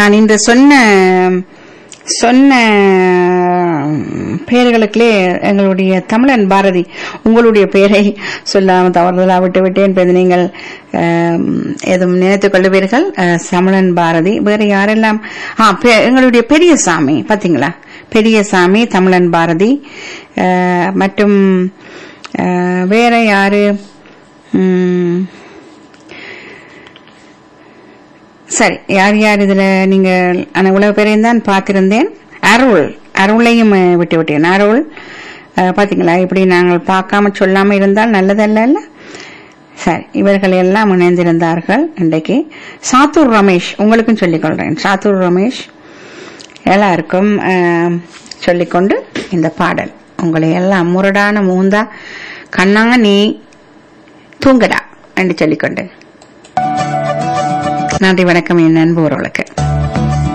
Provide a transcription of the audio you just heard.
நான் இந்த சொன்ன சொன்ன பெயர்களுக்குள்ளே எங்களுடைய தமிழன் பாரதி உங்களுடைய பெயரை சொல்லாம தவறுதலா விட்டு விட்டேன் இப்ப இது நீங்கள் ஆம், எதுவும் நினைத்துக் கொள்ளுவீர்கள் அஹ், தமிழன் பாரதி வேற யாரெல்லாம் ஆ, பெ- எங்களுடைய பெரியசாமி பாத்தீங்களா பெரியசாமி தமிழன் பாரதி அஹ், மற்றும் அஹ், வேற யாரு ம், சரி யார் யார் இதுல நீங்க ஆனா இவ்வளவு பேரையும் தான் பார்த்திருந்தேன் அருள் அருளையும் அஹ், விட்டு விட்டேன் அருள் அஹ், பாத்தீங்களா இப்படி நாங்கள் பார்க்காம சொல்லாம இருந்தால் நல்லதல்ல இல்ல சரி இவர்கள் எல்லாம் இணைந்திருந்தார்கள் இன்றைக்கு சாத்தூர் ரமேஷ் உங்களுக்கும் சொல்லிக் கொள்றேன் சாத்தூர் ரமேஷ் எல்லாருக்கும் அஹ், சொல்லிக்கொண்டு இந்த பாடல் உங்களை எல்லாம் முரடான மூந்தா கண்ணா நீ தூங்கடா என்று சொல்லிக்கொண்டு நன்றி வணக்கம் என் நண்பு உறவுகளுக்கு